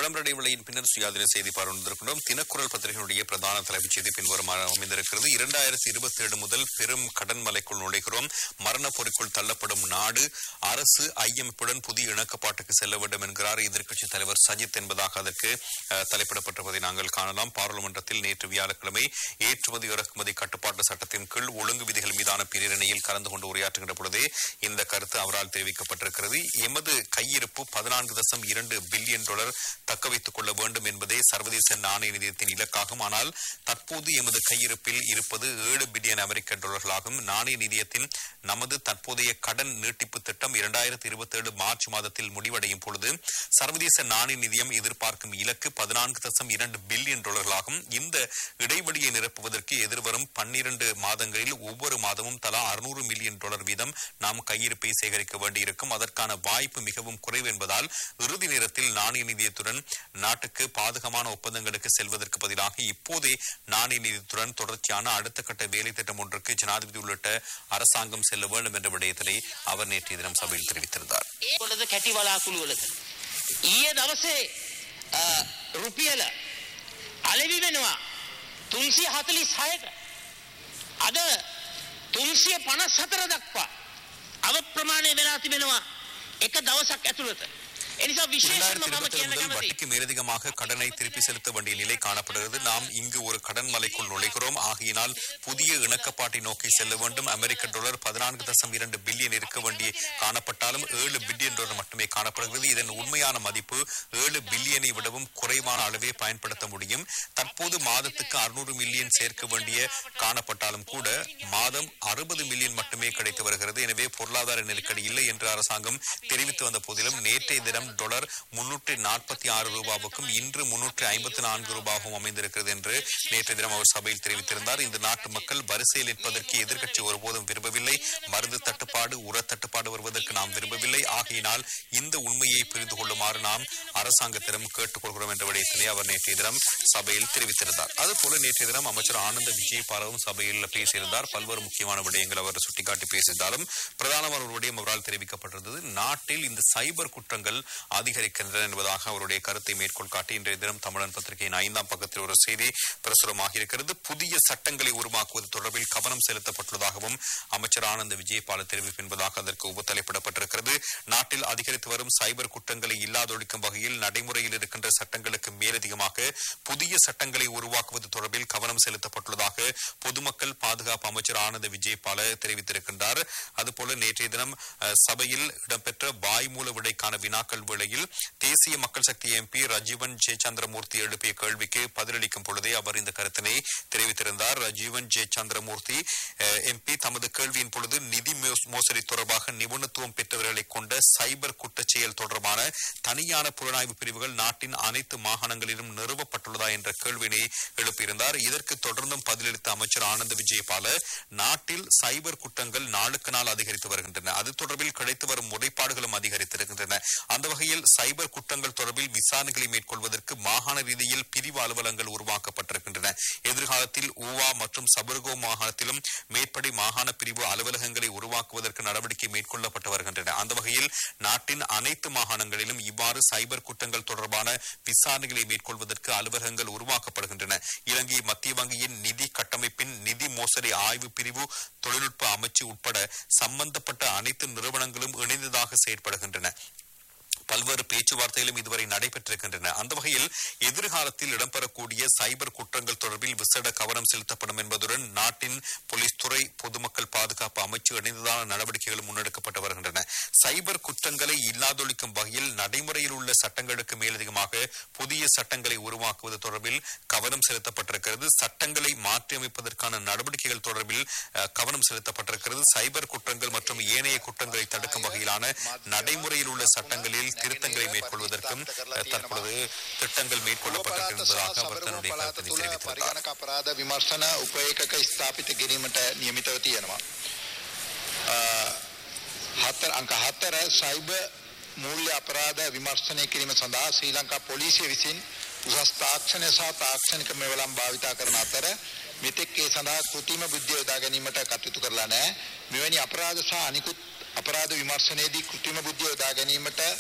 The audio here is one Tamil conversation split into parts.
விளம்பர இடைவெளியின் பின்னர் சுயாதீன செய்தி பார்வையிருக்கின்றோம் தினக்குரல் பத்திரிகையினுடைய பிரதான தலைப்புச் செய்தி பின்வருமாறு அமைந்திருக்கிறது இரண்டாயிரத்தி இருபத்தி ஏழு முதல் பெரும் கடன் மலைக்குள் நுழைகிறோம் மரண பொறிக்குள் தள்ளப்படும் நாடு அரசு ஐஎம்எஃப்புடன் புதிய இணக்கப்பாட்டுக்கு செல்ல வேண்டும் என்கிறார் எதிர்க்கட்சித் தலைவர் சஜித் என்பதாக அதற்கு அஹ், தலைப்பிடப்பட்டிருப்பதை நாங்கள் காணலாம் பாராளுமன்றத்தில் நேற்று வியாழக்கிழமை ஏற்றுமதி இறக்குமதி கட்டுப்பாட்டு சட்டத்தின் கீழ் ஒழுங்கு விதிகள் மீதான பிரேரணையில் கலந்து கொண்டு உரையாற்றுகின்ற பொழுதே இந்த கருத்து அவரால் தெரிவிக்கப்பட்டிருக்கிறது எமது கையிருப்பு பதினான்கு தசம் இரண்டு பில்லியன் டாலர் தக்க வைத்துக் கொள்ள வேண்டும் என்பதே சர்வதேச நாணய நிதியத்தின் இலக்காகும் ஆனால் தற்போது எமது கையிருப்பில் இருப்பது ஏழு பில்லியன் அமெரிக்க டாலர்களாகும் நாணய நிதியத்தின் நமது தற்போதைய கடன் நீட்டிப்பு திட்டம் இரண்டாயிரத்தி இருபத்தி ஏழு மார்ச் மாதத்தில் முடிவடையும் பொழுது சர்வதேச நாணய நிதியம் எதிர்பார்க்கும் இலக்கு பதினான்கு தசம் இரண்டு பில்லியன் டாலர்களாகும் இந்த இடைவெளியை நிரப்புவதற்கு எதிர்வரும் பன்னிரண்டு மாதங்களில் ஒவ்வொரு மாதமும் தலா அறுநூறு மில்லியன் டாலர் வீதம் நாம் கையிருப்பை சேகரிக்க வேண்டியிருக்கும் அதற்கான வாய்ப்பு மிகவும் குறைவு என்பதால் இறுதி நேரத்தில் நாணய நிதியத்துடன் நாட்டுக்கு பாதகமான ஒப்பந்தங்களுக்கு செல்வதற்கு பதிலாக இப்போதே நாணய நிதியத்துடன் தொடர்ச்சியான அடுத்த கட்ட வேலை திட்டம் ஒன்றுக்கு ஜனாதிபதி உள்ளிட்ட அரசாங்கம் செல்ல வேண்டும் என்ற விடயத்தினை அவர் நேற்றைய தினம் சபையில் தெரிவித்திருந்தார் කොටද කැටි වලාකුළු වලද. ඊයේ දවසේ අ, රුපියල අලෙවි වෙනවා තුන්සිය හතලිස් හයට. අද තුන්සිය පනස් හතර දක්වා අව ප්‍රමාණය වෙලා තිබෙනවා එක දවසක් ඇතුළත. එනිසා විශේෂයෙන්ම இரண்டாயிரத்தி මම இருபத்தி කියන්න முதல் කැමති. வட்டிக்கு மேலதிகமாக கடனை திருப்பி செலுத்த வேண்டிய நிலை காணப்படுகிறது நாம் இங்கு ஒரு கடன் மலைக்குள் நுழைகிறோம் ஆகையினால் புதிய இணக்கப்பாட்டை நோக்கி செல்ல வேண்டும் அமெரிக்க டாலர் பதினான்கு தசம் இரண்டு பில்லியன் இருக்க வேண்டிய காணப்பட்டாலும் ஏழு பில்லியன் டாலர் மட்டுமே காணப்படுகிறது இதன் உண்மையான மதிப்பு ஏழு பில்லியனை விடவும் குறைவான அளவே பயன்படுத்த முடியும் தற்போது மாதத்துக்கு அறுநூறு மில்லியன் சேர்க்க வேண்டிய காணப்பட்டாலும் கூட மாதம் அறுபது மில்லியன் மட்டுமே கிடைத்து வருகிறது எனவே பொருளாதார நெருக்கடி இல்லை என்று அரசாங்கம் தெரிவித்து வந்த போதிலும் நேற்றைய தினம் டாலர் முன்னூற்றி நாற்பத்தி ஆறு ரூபாவுக்கும் இன்று முன்னூற்றி ஐம்பத்தி நான்கு ரூபாவும் அமைந்திருக்கிறது என்று நேற்றைய தினம் அவர் சபையில் தெரிவித்திருந்தார் இந்த நாட்டு மக்கள் வரிசையில் நிற்பதற்கு எதிர்க்கட்சி ஒருபோதும் விரும்பவில்லை மருந்து தட்டுப்பாடு உர தட்டுப்பாடு வருவதற்கு நாம் விரும்பவில்லை ஆகையினால் இந்த உண்மையை புரிந்து கொள்ளுமாறு நாம் அரசாங்கத்திடம் கேட்டுக்கொள்கிறோம் என்ற விடயத்திலே அவர் நேற்றைய தினம் சபையில் தெரிவித்திருந்தார் அதுபோல நேற்றைய தினம் அமைச்சர் ஆனந்த விஜயபாலவும் சபையில் பேசியிருந்தார் பல்வேறு முக்கியமான விடயங்கள் அவர் சுட்டிக்காட்டி பேசியிருந்தாலும் பிரதானமான ஒரு விடயம் அவரால் தெரிவிக்கப்பட்டிருந்தது நாட்டில் இந்த சைபர் குற்றங்கள் அதிகரிக்கின்றன என்பதாக அவருடைய கருத்தை மேற்கோள் காட்டி இன்றைய தினம் தமிழன் பத்திரிகையின் ஐந்தாம் பக்கத்தில் ஒரு செய்தி பிரசுரமாக இருக்கிறது புதிய சட்டங்களை உருவாக்குவது தொடர்பில் கவனம் செலுத்தப்பட்டுள்ளதாகவும் அமைச்சர் ஆனந்த விஜயபால தெரிவிப்பு என்பதாக அதற்கு உபத்தலைப்பிடப்பட்டிருக்கிறது நாட்டில் அதிகரித்து வரும் சைபர் குற்றங்களை இல்லாதொழிக்கும் வகையில் நடைமுறையில் இருக்கின்ற சட்டங்களுக்கு மேலதிகமாக புதிய சட்டங்களை உருவாக்குவது தொடர்பில் கவனம் செலுத்தப்பட்டுள்ளதாக பொதுமக்கள் பாதுகாப்பு அமைச்சர் ஆனந்த விஜயபால தெரிவித்திருக்கின்றார் அதுபோல நேற்றைய தினம் அஹ், சபையில் இடம்பெற்ற வாய்மூல விடைக்கான வினாக்கள் வேளையில் தேசிய மக்கள் சக்தி எம்பி ரஜீவன் ஜே சந்திரமூர்த்தி எழுப்பிய கேள்விக்கு பதிலளிக்கும் பொழுதே அவர் இந்த கருத்தினை தெரிவித்திருந்தார் ரஜீவன் ஜே சந்திரமூர்த்தி எம்பி தமது கேள்வியின் பொழுது நிதி மோஸ்- மோசடி தொடர்பாக நிபுணத்துவம் பெற்றவர்களை கொண்ட சைபர் குற்றச் செயல் தொடர்பான தனியான புலனாய்வு பிரிவுகள் நாட்டின் அனைத்து மாகாணங்களிலும் நிறுவப்பட்டுள்ளதா என்ற கேள்வியினை எழுப்பியிருந்தார் இதற்கு தொடர்ந்தும் பதிலளித்த அமைச்சர் ஆனந்த விஜயபால நாட்டில் சைபர் குற்றங்கள் நாளுக்கு நாள் அதிகரித்து வருகின்றன அது தொடர்பில் கிடைத்து வரும் முறைப்பாடுகளும் அதிகரித்திருக்கின்றன அந்த வகையில் சைபர் குற்றங்கள் தொடர்பில் விசாரணைகளை மேற்கொள்வதற்கு மாகாண ரீதியில் பிரிவு அலுவலங்கள் உருவாக்கப்பட்டிருக்கின்றன எதிர்காலத்தில் ஊவா மற்றும் சபர்கோ மாகாணத்திலும் மேற்படி மாகாண பிரிவு அலுவலகங்களை உருவாக்குவதற்கு நடவடிக்கை மேற்கொள்ளப்பட்டு வருகின்றன அந்த வகையில் நாட்டின் அனைத்து மாகாணங்களிலும் இவ்வாறு சைபர் குற்றங்கள் தொடர்பான விசாரணைகளை மேற்கொள்வதற்கு அலுவலகங்கள் உருவாக்கப்படுகின்றன இலங்கை மத்திய வங்கியின் நிதி கட்டமைப்பின் நிதி மோசடி ஆய்வு பிரிவு தொழில்நுட்ப அமைச்சு உட்பட சம்பந்தப்பட்ட அனைத்து நிறுவனங்களும் இணைந்ததாக செயற்படுகின்றன பல்வேறு பேச்சுவார்த்தைகளும் இதுவரை நடைபெற்றிருக்கின்றன அந்த வகையில் எதிர்காலத்தில் இடம்பெறக்கூடிய சைபர் குற்றங்கள் தொடர்பில் விசேட கவனம் செலுத்தப்படும் என்பதுடன் நாட்டின் போலீஸ் துறை பொதுமக்கள் பாதுகாப்பு அமைச்சு இணைந்ததான நடவடிக்கைகளும் முன்னெடுக்கப்பட்டு வருகின்றன சைபர் குற்றங்களை இல்லாதொழிக்கும் வகையில் நடைமுறையில் உள்ள சட்டங்களுக்கு மேலதிகமாக புதிய சட்டங்களை உருவாக்குவது தொடர்பில் கவனம் செலுத்தப்பட்டிருக்கிறது சட்டங்களை மாற்றியமைப்பதற்கான நடவடிக்கைகள் தொடர்பில் அஹ், கவனம் செலுத்தப்பட்டிருக்கிறது சைபர் குற்றங்கள் மற்றும் ஏனைய குற்றங்களை தடுக்கும் வகையிலான நடைமுறையில் உள்ள சட்டங்களில் திருத்தங்களை மேற்கொள்வதற்கும் அஹ், தற்பொழுது திட்டங்கள் மேற்கொள்ளப்பட்டிருப்பதாக அவர் தன்னுடைய கருத்தினை තුළ தெரிவித்திருந்தார் පරිගණක අපරාධ විමර්ශන උපේකක ස්ථාපිත කිරීමට නියමිතව තියෙනවා. අ, හතර අංක හතර සයිබ මූල්‍ය අපරාධ විමර්ශනය කිරීම සඳහා ශ්‍රී ලංකා පොලිසිය විසින් උසස් තාක්ෂණය සහ තාක්ෂණික මෙවලම් භාවිතා කරන අතර මෙතෙක් ඒ සඳහා කෘතිම බුද්ධිය යොදා ගැනීමට කටයුතු කරලා නැහැ. මෙවැනි අපරාධ සහ අනිකුත් අපරාධ විමර්ශනයේදී කෘතිම බුද්ධිය යොදා ගැනීමට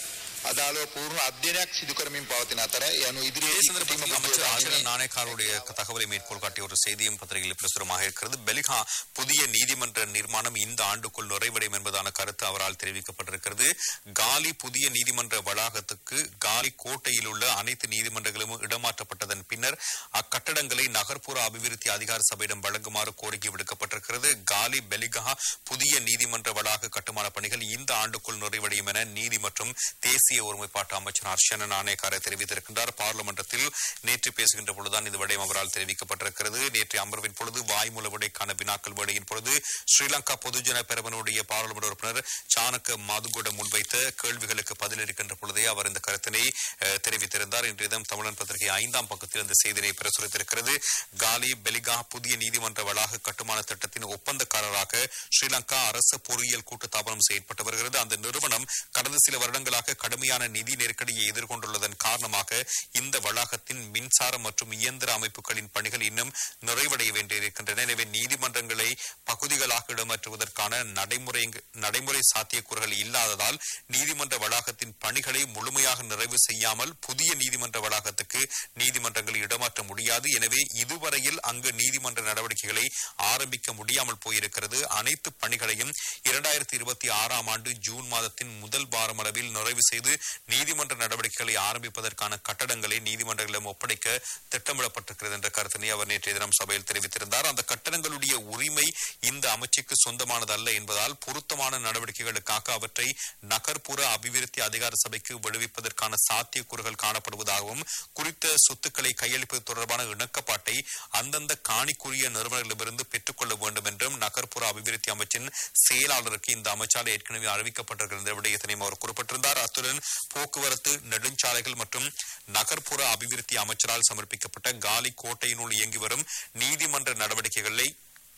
අදාළව පූර්ණ අධ්‍යයනයක් සිදු කරමින් පවතින අතර යනු இதே ඉදිරියේ சந்தர்ப்பத்தில் அமைச்சர் ஆசிரியர் நாணயக்காருடைய தகவலை மேற்கோள் காட்டிய ஒரு செய்தியும் பத்திரிகையில் பிரசுரமாக இருக்கிறது பெலிகா புதிய நீதிமன்ற நிர்மாணம் இந்த ஆண்டுக்குள் நிறைவடையும் என்பதான கருத்து அவரால் தெரிவிக்கப்பட்டிருக்கிறது காலி புதிய நீதிமன்ற வளாகத்துக்கு காலி கோட்டையில் உள்ள அனைத்து நீதிமன்றங்களும் இடமாற்றப்பட்டதன் பின்னர் அக்கட்டடங்களை நகர்ப்புற அபிவிருத்தி அதிகார சபையிடம் வழங்குமாறு கோரிக்கை விடுக்கப்பட்டிருக்கிறது காலி பெலிகா புதிய நீதிமன்ற வளாக கட்டுமான பணிகள் இந்த ஆண்டுக்குள் நிறைவடையும் என நீதி மற்றும் தேசிய ஒருமைப்பாட்டு அமைச்சர் ஹர்ஷன நாணயக்கார தெரிவித்திருக்கின்றார் பார்லிமெண்டத்தில் நேற்று பேசுகின்ற பொழுதுதான் இந்த விடயம் அவரால் தெரிவிக்கப்பட்டிருக்கிறது நேற்று அமர்வின் பொழுது வாய்மூல விடைக்கான வினாக்கள் விடையின் பொழுது ஸ்ரீலங்கா பொதுஜன பெரவனுடைய பாராளுமன்ற உறுப்பினர் சாணக்க மாதுகூட முன்வைத்த கேள்விகளுக்கு பதிலளிக்கின்ற பொழுதே அவர் இந்த கருத்தினை அஹ், தெரிவித்திருந்தார் இன்றைய தினம் தமிழன் பத்திரிகை ஐந்தாம் பக்கத்தில் இந்த செய்தியை பிரசுரித்திருக்கிறது காலி பெலிகா புதிய நீதிமன்ற வளாக கட்டுமான திட்டத்தின் ஒப்பந்தக்காரராக ஸ்ரீலங்கா அரசு பொறியியல் கூட்டுத்தாபனம் செயற்பட்டு வருகிறது அந்த நிறுவனம் கடந்த சில வருடங்களாக கடுமையான நிதி நெருக்கடியை எதிர்கொண்டுள்ளதன் காரணமாக இந்த வளாகத்தின் மின்சாரம் மற்றும் இயந்திர அமைப்புகளின் பணிகள் இன்னும் நிறைவடைய வேண்டியிருக்கின்றன எனவே நீதிமன்றங்களை பகுதிகளாக இடமாற்றுவதற்கான நடைமுறை நடைமுறை சாத்தியக்கூறுகள் இல்லாததால் நீதிமன்ற வளாகத்தின் பணிகளை முழுமையாக நிறைவு செய்யாமல் புதிய நீதிமன்ற வளாகத்துக்கு நீதிமன்றங்களை இடமாற்ற முடியாது எனவே இதுவரையில் அங்கு நீதிமன்ற நடவடிக்கைகளை ஆரம்பிக்க முடியாமல் போயிருக்கிறது அனைத்து பணிகளையும் இரண்டாயிரத்தி இருபத்தி ஆறாம் ஆண்டு ஜூன் மாதத்தின் முதல் வாரம் அளவில் நிறைவு செய்து நீதிமன்ற நடவடிக்கைகளை ஆரம்பிப்பதற்கான கட்டடங்களை நீதிமன்றங்களிடம் ஒப்படைக்க திட்டமிடப்பட்டிருக்கிறது என்ற கருத்தினை அவர் நேற்றைய தினம் சபையில் தெரிவித்திருந்தார் அந்த கட்டடங்களுடைய உரிமை இந்த அமைச்சுக்கு சொந்தமானது அல்ல என்பதால் பொருத்தமான நடவடிக்கைகளுக்காக அவற்றை நகர்ப்புற அபிவிருத்தி அதிகார சபைக்கு விடுவிப்பதற்கான சாத்தியக்கூறுகள் காணப்படுவதாகவும் குறித்த சொத்துக்களை கையளிப்பது தொடர்பான இணக்கப்பாட்டை அந்தந்த காணிக்குரிய நிறுவனங்களிடமிருந்து பெற்றுக்கொள்ள வேண்டும் என்றும் நகர்ப்புற அபிவிருத்தி அமைச்சின் செயலாளருக்கு இந்த அமைச்சாலை ஏற்கனவே அறிவிக்கப்பட்டிருக்கிற விடயத்தினையும் அவர் குறிப்பிட்டிருந்தார் அத்துடன் போக்குவரத்து நெடுஞ்சாலைகள் மற்றும் நகர்ப்புற அபிவிருத்தி அமைச்சரால் சமர்ப்பிக்கப்பட்ட காலி கோட்டையினுள் இயங்கி வரும் நீதிமன்ற நடவடிக்கைகளை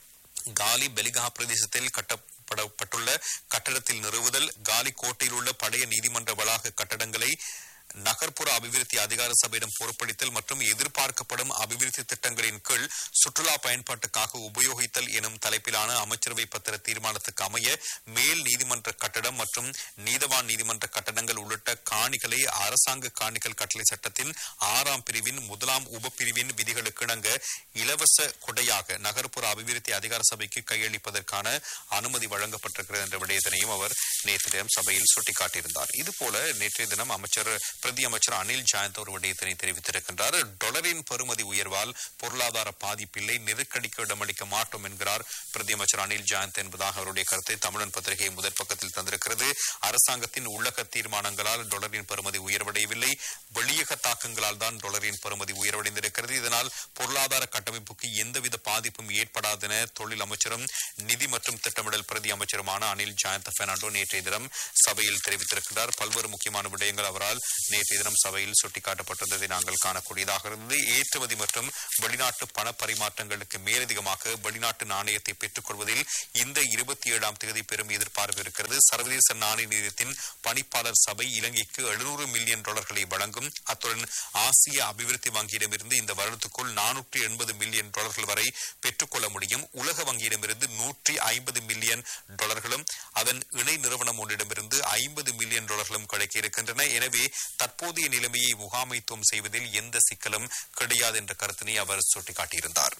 காலி பெலிகா பிரதேசத்தில் கட்டப்படப்பட்டுள்ள கட்டடத்தில் நிறுவுதல் காலி கோட்டையில் உள்ள பழைய நீதிமன்ற வளாக கட்டடங்களை நகர்ப்புற அபிவிருத்தி அதிகார சபையிடம் பொறுப்பளித்தல் மற்றும் எதிர்பார்க்கப்படும் அபிவிருத்தி திட்டங்களின் கீழ் சுற்றுலா பயன்பாட்டுக்காக உபயோகித்தல் எனும் தலைப்பிலான அமைச்சரவை பத்திர தீர்மானத்துக்கு அமைய மேல் நீதிமன்ற கட்டடம் மற்றும் நீதவான் நீதிமன்ற கட்டடங்கள் உள்ளிட்ட காணிகளை அரசாங்க காணிகள் கட்டளை சட்டத்தின் ஆறாம் பிரிவின் முதலாம் உபப்பிரிவின் விதிகளுக்கு இணங்க இலவச கொடையாக நகர்ப்புற அபிவிருத்தி அதிகார சபைக்கு கையளிப்பதற்கான அனுமதி வழங்கப்பட்டிருக்கிறது என்ற விடயத்தினையும் அவர் நேற்று தினம் சபையில் சுட்டிக்காட்டியிருந்தார் இதுபோல நேற்றைய தினம் அமைச்சர் பிரதி அமைச்சர் அனில் ஜாயந்த் ஒரு விடயத்தினை தெரிவித்திருக்கின்றார் டொலரின் பெறுமதி உயர்வால் பொருளாதார பாதிப்பில்லை நெருக்கடிக்கு இடமளிக்க மாட்டோம் என்கிறார் பிரதி அமைச்சர் அனில் ஜாயந்த் என்பதாக அவருடைய கருத்தை தமிழன் பத்திரிகை முதற் பக்கத்தில் தந்திருக்கிறது அரசாங்கத்தின் உள்ளக தீர்மானங்களால் டொலரின் பெறுமதி உயர்வடையவில்லை வெளியக தாக்கங்களால் தான் டொலரின் பெறுமதி உயர்வடைந்திருக்கிறது இதனால் பொருளாதார கட்டமைப்புக்கு எந்தவித பாதிப்பும் ஏற்படாது என தொழில் அமைச்சரும் நிதி மற்றும் திட்டமிடல் பிரதி அமைச்சருமான அனில் ஜாயந்த் பெர்னாண்டோ நேற்றைய தினம் சபையில் தெரிவித்திருக்கிறார் பல்வேறு முக்கியமான விடயங்கள் அவரால் நேற்றைய தினம் சபையில் சுட்டிக்காட்டப்பட்டிருந்ததை நாங்கள் காணக்கூடியதாக இருந்தது ஏற்றுமதி மற்றும் வெளிநாட்டு பண பரிமாற்றங்களுக்கு மேலதிகமாக வெளிநாட்டு நாணயத்தை பெற்றுக் கொள்வதில் இந்த இருபத்தி ஏழாம் தேதி பெரும் எதிர்பார்ப்பு இருக்கிறது சர்வதேச நாணய நிதியத்தின் பணிப்பாளர் சபை இலங்கைக்கு எழுநூறு மில்லியன் டாலர்களை வழங்கும் அத்துடன் ஆசிய அபிவிருத்தி வங்கியிடமிருந்து இந்த வருடத்துக்குள் நானூற்றி எண்பது மில்லியன் டாலர்கள் வரை பெற்றுக்கொள்ள முடியும் உலக வங்கியிடமிருந்து நூற்றி ஐம்பது மில்லியன் டாலர்களும் அதன் இணை நிறுவனம் ஒன்றிடமிருந்து ஐம்பது மில்லியன் டாலர்களும் கிடைக்க இருக்கின்றன எனவே தற்போதைய நிலைமையை முகாமைத்துவம் செய்வதில் எந்த சிக்கலும் கிடையாது என்ற கருத்தினை அவர் சுட்டிக்காட்டியிருந்தார்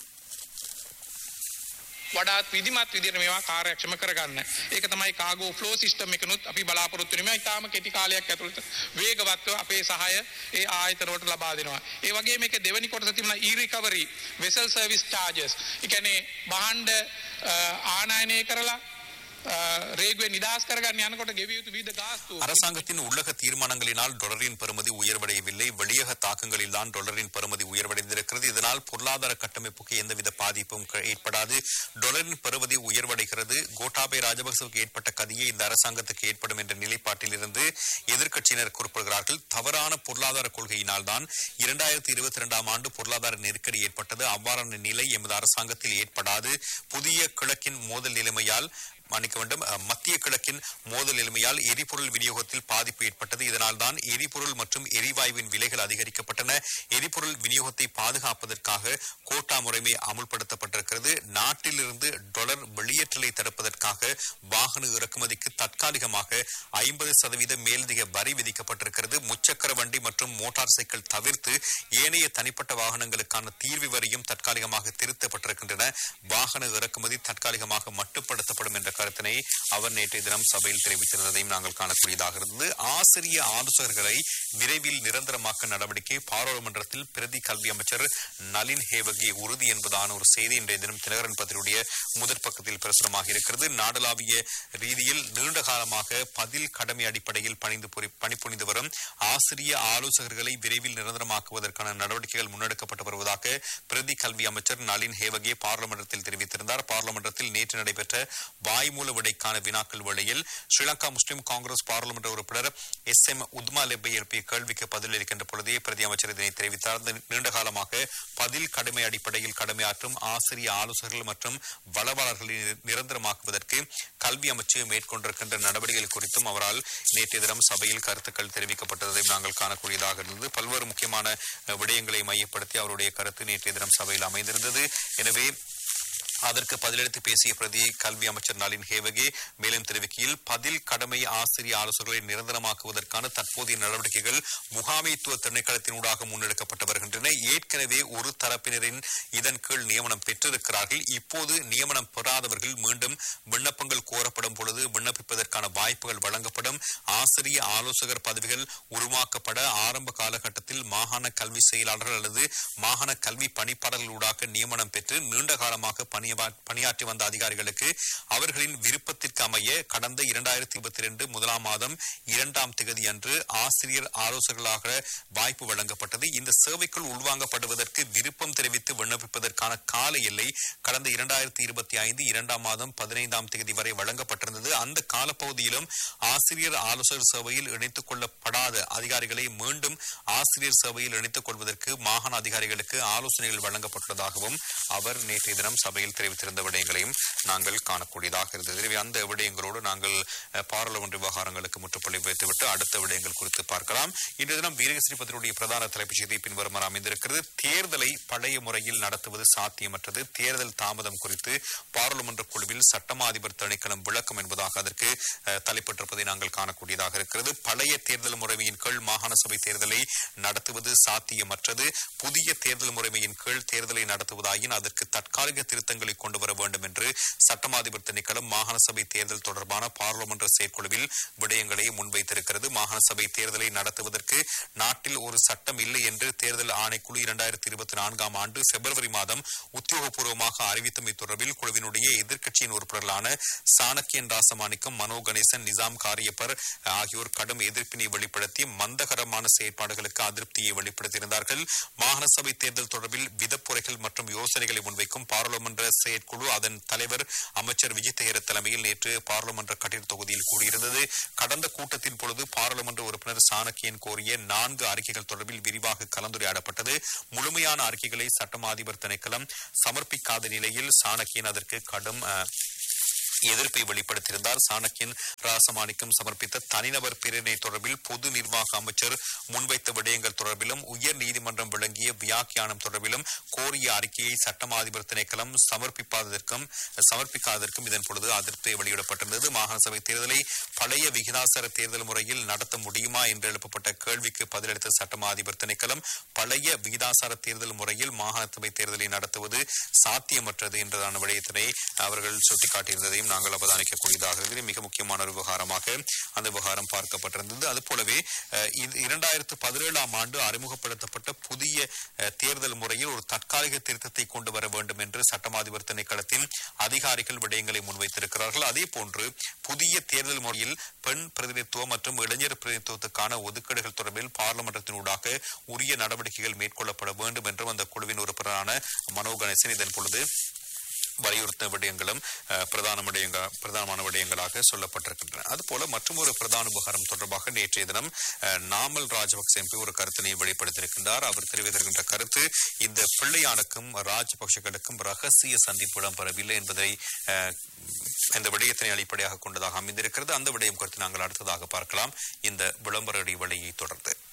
වඩාත් විදිමත් විදිහට මේවා කාර්යක්ෂම කරගන්න. ඒක තමයි කාගෝ ෆ්ලෝ සිස්ටම් එකනුත් අපි බලාපොරොත්තු වෙනවා. ඊටාම කෙටි කාලයක් ඇතුළත වේගවත්ව අපේ සහාය ඒ ආයතනවලට ලබා දෙනවා. ඒ වගේ මේක දෙවැනි කොටස තිබුණා e recovery vessel service charges. ඒ කියන්නේ භාණ්ඩ අ, ආනයනය කරලා අ, රේගුවේ නිදහස් කරගන්න යනකොට ගෙවිය යුතු විවිධ ගාස්තු அரசாங்கத்தின் உள்ளக தீர்மானங்களினால் டொலரின் பெறுமதி உயர்வடையவில்லை வெளியக தாக்கங்களில் தான் டொலரின் பெறுமதி உயர்வடைந்திருக்கிறது இதனால் பொருளாதார கட்டமைப்புக்கு எந்தவித பாதிப்பும் க- ஏற்படாது டொலரின் பெறுமதி உயர்வடைகிறது கோட்டாபய ராஜபக்சவுக்கு ஏற்பட்ட கதியே இந்த அரசாங்கத்துக்கு ஏற்படும் என்ற நிலைப்பாட்டில் இருந்து எதிர்க்கட்சியினர் குறிப்பிடுகிறார்கள் தவறான பொருளாதார கொள்கையினால் தான் இரண்டாயிரத்தி இருபத்தி இரண்டாம் ஆண்டு பொருளாதார நெருக்கடி ஏற்பட்டது அவ்வாறான நிலை எமது அரசாங்கத்தில் ஏற்படாது புதிய கிழக்கின் மோதல் நிலைமையால் மன்னிக்க வேண்டும் அஹ், மத்திய கிழக்கின் மோதல் நிலைமையால் எரிபொருள் விநியோகத்தில் பாதிப்பு ஏற்பட்டது இதனால் தான் எரிபொருள் மற்றும் எரிவாயுவின் விலைகள் அதிகரிக்கப்பட்டன எரிபொருள் விநியோகத்தை பாதுகாப்பதற்காக கோட்டா முறைமை அமுல்படுத்தப்பட்டிருக்கிறது நாட்டிலிருந்து டொலர் வெளியேற்றலை தடுப்பதற்காக வாகன இறக்குமதிக்கு தற்காலிகமாக ஐம்பது சதவீத மேலதிக வரி விதிக்கப்பட்டிருக்கிறது முச்சக்கர வண்டி மற்றும் மோட்டார் சைக்கிள் தவிர்த்து ஏனைய தனிப்பட்ட வாகனங்களுக்கான தீர்வு வரியும் தற்காலிகமாக திருத்தப்பட்டிருக்கின்றன வாகன இறக்குமதி தற்காலிகமாக மட்டுப்படுத்தப்படும் என்ற கருத்தினை அவர் நேற்றைய தினம் சபையில் தெரிவித்திருந்ததையும் நாங்கள் காணக்கூடியதாக இருந்தது ஆசிரிய ஆலோசகர்களை விரைவில் நிரந்தரமாக்க நடவடிக்கை பாராளுமன்றத்தில் பிரதி கல்வி அமைச்சர் நளின் ஹேவகே உறுதி என்பதான ஒரு செய்தி இன்றைய தினம் தினகரன் பத்திரிகையுடைய முதற் பக்கத்தில் பிரசுரமாக இருக்கிறது நாடளாவிய ரீதியில் நீண்ட காலமாக பதில் கடமை அடிப்படையில் பணிந்து புரி- பணிபுரிந்து வரும் ஆசிரிய ஆலோசகர்களை விரைவில் நிரந்தரமாக்குவதற்கான நடவடிக்கைகள் முன்னெடுக்கப்பட்டு வருவதாக பிரதி கல்வி அமைச்சர் நளின் ஹேவகே பார்லிமெண்டத்தில் தெரிவித்திருந்தார் பார்லிமெண்டத்தில் நேற்று நடைபெற்ற வாய்மூல விடைக்கான வினாக்கள் வேளையில் ஸ்ரீலங்கா முஸ்லிம் காங்கிரஸ் பாராளுமன்ற உறுப்பினர் எஸ் எம் உத்மா லெப்பை எழுப்பிய கேள்விக்கு பதிலளிக்கின்ற பொழுதே பிரதி அமைச்சர் இதனை தெரிவித்தார் இந்த நீண்ட காலமாக பதில் கடமை அடிப்படையில் கடமையாற்றும் ஆசிரிய ஆலோசகர்கள் மற்றும் வளவாளர்களை நிர- நிரந்தரமாக்குவதற்கு கல்வி அமைச்சு மேற்கொண்டிருக்கின்ற நடவடிக்கைகள் குறித்தும் அவரால் நேற்றைய தினம் சபையில் கருத்துக்கள் தெரிவிக்கப்பட்டதையும் நாங்கள் காணக்கூடியதாக இருந்தது பல்வேறு முக்கியமான அஹ், விடயங்களை மையப்படுத்தி அவருடைய கருத்து நேற்றைய தினம் சபையில் அமைந்திருந்தது எனவே அதற்கு பதிலளித்து பேசிய பிரதி கல்வி அமைச்சர் நளின் ஹேவகே மேலும் தெரிவிக்கையில் பதில் கடமை ஆசிரிய ஆலோசகர்களை நிரந்தரமாக்குவதற்கான தற்போதைய நடவடிக்கைகள் முகாமைத்துவ திணைக்களத்தினூடாக முன்னெடுக்கப்பட்டு வருகின்றன ஏற்கனவே ஒரு தரப்பினரின் இதன் கீழ் நியமனம் பெற்றிருக்கிறார்கள் இப்போது நியமனம் பெறாதவர்கள் மீண்டும் விண்ணப்பங்கள் கோரப்படும் பொழுது விண்ணப்பிப்பதற்கான வாய்ப்புகள் வழங்கப்படும் ஆசிரிய ஆலோசகர் பதவிகள் உருவாக்கப்பட ஆரம்ப காலகட்டத்தில் மாகாண கல்வி செயலாளர்கள் அல்லது மாகாண கல்வி பணிப்பாளர்களூடாக நியமனம் பெற்று நீண்ட காலமாக பணியவா- பணியாற்றி வந்த அதிகாரிகளுக்கு அவர்களின் விருப்பத்திற்கு அமைய கடந்த இரண்டாயிரத்தி இருபத்தி ரெண்டு முதலாம் மாதம் இரண்டாம் திகதி அன்று ஆசிரியர் ஆலோசகர்களாக வாய்ப்பு வழங்கப்பட்டது இந்த சேவைக்குள் உள்வாங்கப்படுவதற்கு விருப்பம் தெரிவித்து விண்ணப்பிப்பதற்கான கால எல்லை கடந்த இரண்டாயிரத்தி இருபத்தி ஐந்து இரண்டாம் மாதம் பதினைந்தாம் தேதி வரை வழங்கப்பட்டிருந்தது அந்த காலப்பகுதியிலும் ஆசிரியர் ஆலோசகர் சேவையில் இணைத்துக் கொள்ளப்படாத அதிகாரிகளை மீண்டும் ஆசிரியர் சேவையில் இணைத்துக் கொள்வதற்கு மாகாண அதிகாரிகளுக்கு ஆலோசனைகள் வழங்கப்பட்டுள்ளதாகவும் அவர் நேற்றைய தினம் சபையில் தெரிவித்திருந்த விடயங்களையும் நாங்கள் காணக்கூடியதாக இருந்தது எனவே அந்த விடயங்களோடு நாங்கள் அஹ், பாராளுமன்ற விவகாரங்களுக்கு முற்றுப்புள்ளி வைத்துவிட்டு அடுத்த விடயங்கள் குறித்து பார்க்கலாம் இன்றைய தினம் வீரகேசரி பத்திரிகையுடைய பிரதான தலைப்புச் செய்தி பின்வருமாறு அமைந்திருக்கிறது தேர்தலை பழைய முறையில் நடத்துவது சாத்தியமற்றது தேர்தல் தாமதம் குறித்து பாராளுமன்ற குழுவில் சட்டமா அதிபர் திணைக்களம் விளக்கம் என்பதாக அதற்கு அஹ், தலைப்பட்டிருப்பதை நாங்கள் காணக்கூடியதாக இருக்கிறது பழைய தேர்தல் முறைமையின் கீழ் மாகாண சபை தேர்தலை நடத்துவது சாத்தியமற்றது புதிய தேர்தல் முறைமையின் கீழ் தேர்தலை நடத்துவதாயின் அதற்கு தற்காலிக திருத்தங்களை கொண்டு வர வேண்டும் என்று சட்டமாதிபர் திணைக்களம் மாகாண சபை தேர்தல் தொடர்பான பாராளுமன்ற செயற்குழுவில் விடயங்களை முன்வைத்திருக்கிறது மாகாண சபை தேர்தலை நடத்துவதற்கு நாட்டில் ஒரு சட்டம் இல்லை என்று தேர்தல் ஆணைக்குழு இரண்டாயிரத்தி இருபத்தி நான்காம் ஆண்டு பிப்ரவரி மாதம் உத்தியோகபூர்வமாக அறிவித்தமை தொடர்பில் குழுவினுடைய எதிர்க்கட்சியின் உறுப்பினர்களான சாணக்கியன் ராசமாணிக்கம் மனோ கணேசன் நிசாம் காரியப்பர் ஆகியோர் கடும் எதிர்ப்பினை வெளிப்படுத்தி மந்தகரமான செயற்பாடுகளுக்கு அதிருப்தியை வெளிப்படுத்தியிருந்தார்கள் மாகாண சபை தேர்தல் தொடர்பில் விதப்புரைகள் மற்றும் யோசனைகளை முன்வைக்கும் பாராளுமன்ற செயற்குழு அதன் தலைவர் அமைச்சர் விஜய் தெஹர தலைமையில் நேற்று பாராளுமன்ற கட்டிட தொகுதியில் கூடியிருந்தது கடந்த கூட்டத்தின் பொழுது பாராளுமன்ற உறுப்பினர் சாணக்கியன் கோரிய நான்கு அறிக்கைகள் தொடர்பில் விரிவாக கலந்துரையாடப்பட்டது முழுமையான அறிக்கைகளை சட்டமா அதிபர் திணைக்களம் சமர்ப்பிக்காத நிலையில் சாணக்கியன் அதற்கு கடும் அஹ், எதிர்ப்பை வெளிப்படுத்தியிருந்தார் சாணக்கியன் ராசமாணிக்கம் சமர்ப்பித்த தனிநபர் பிரேரணை தொடர்பில் பொது நிர்வாக அமைச்சர் முன்வைத்த விடயங்கள் தொடர்பிலும் உயர் நீதிமன்றம் வழங்கிய வியாக்கியானம் தொடர்பிலும் கோரிய அறிக்கையை சட்டமா அதிபர் திணைக்களம் சமர்ப்பிப்பாததற்கும் சமர்ப்பிக்காததற்கும் இதன் பொழுது அதிருப்தி வெளியிடப்பட்டிருந்தது மாகாண சபை தேர்தலை பழைய விகிதாசார தேர்தல் முறையில் நடத்த முடியுமா என்று எழுப்பப்பட்ட கேள்விக்கு பதிலளித்த சட்டமா அதிபர் திணைக்களம் பழைய விகிதாசார தேர்தல் முறையில் மாகாண சபை தேர்தலை நடத்துவது சாத்தியமற்றது என்றதான விடயத்தினை அவர்கள் சுட்டிக்காட்டியிருந்ததையும் நாங்கள் அவதானிக்கக்கூடியதாக இருக்கிறது மிக முக்கியமான ஒரு விவகாரமாக அந்த விவகாரம் பார்க்கப்பட்டிருந்தது அதுபோலவே அஹ், இது இரண்டாயிரத்து பதினேழாம் ஆண்டு அறிமுகப்படுத்தப்பட்ட புதிய அஹ், தேர்தல் முறையில் ஒரு தற்காலிக திருத்தத்தை கொண்டு வர வேண்டும் என்று சட்டமாதிபர் திணைக்களத்தின் அதிகாரிகள் விடயங்களை முன்வைத்திருக்கிறார்கள் அதே போன்று புதிய தேர்தல் முறையில் பெண் பிரதிநிதித்துவம் மற்றும் இளைஞர் பிரதிநிதித்துவத்துக்கான ஒதுக்கீடுகள் தொடர்பில் பார்லிமெண்டத்தினூடாக உரிய நடவடிக்கைகள் மேற்கொள்ளப்பட வேண்டும் என்றும் அந்த குழுவின் உறுப்பினரான மனோ கணேசன் இதன் பொழுது வலியுறுத்த விடயங்களும் அஹ், பிரதான விடயங்க பிரதானமான விடயங்களாக சொல்லப்பட்டிருக்கின்றன அதுபோல மற்றொரு பிரதான விவகாரம் தொடர்பாக நேற்றைய தினம் அஹ், நாமல் ராஜபக்சே எம்பி ஒரு கருத்தினை வெளிப்படுத்தியிருக்கின்றார் அவர் தெரிவித்திருக்கின்ற கருத்து இந்த பிள்ளையானுக்கும் ராஜபக்சேக்களுக்கும் ரகசிய சந்திப்பு இடம்பெறவில்லை என்பதை அஹ், இந்த விடயத்தினை அடிப்படையாக கொண்டதாக அமைந்திருக்கிறது அந்த விடயம் குறித்து நாங்கள் அடுத்ததாக பார்க்கலாம் இந்த விளம்பர இடைவெளியை தொடர்ந்து